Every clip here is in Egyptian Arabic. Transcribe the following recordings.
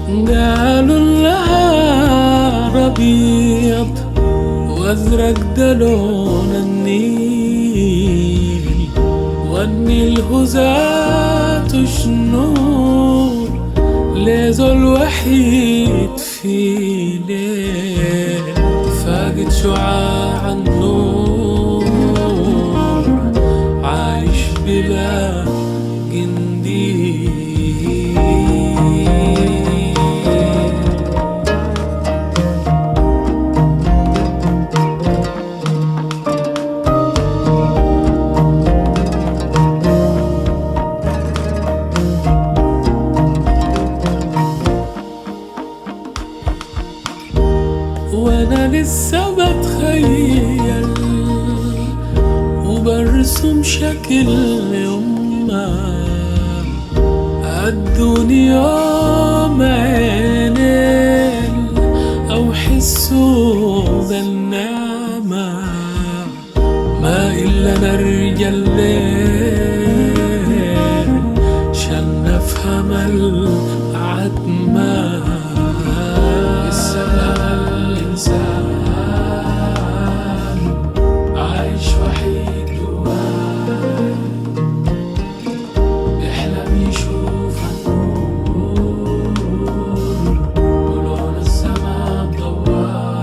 قالوا النهار أبيض وأزرق ده لون النيل والنيل هو ذاته شنور ليزو الوحيد في ليل فاقد شعاع النور عايش بلا قنديل وانا لسه بتخيل وبرسم شكل يما عدوني يوم عينين او حسوا بالنعمة ما الا نرجع الليل شان نفهم العتمة السلام الإنسان عايش وحيد جواه بيحلم يشوف النور ولون السما ضواه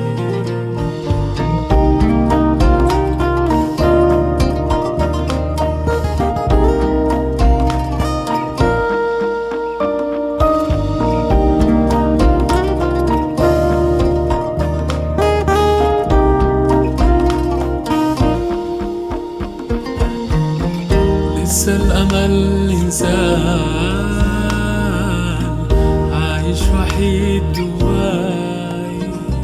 لسه الأمل إنسان عايش وحيد جواي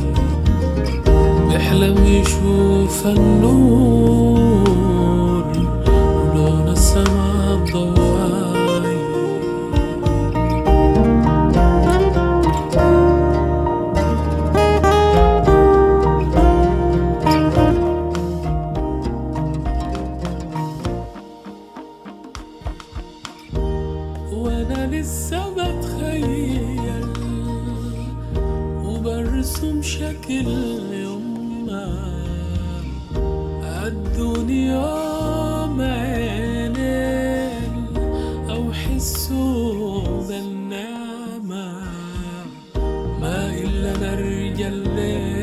بيحلم يشوف النور ولون السما الضواي وانا لسه بتخيل وبرسم شكل يما عدوني يوم عينين او حسوا بالنعمة ما الا نرجع الليل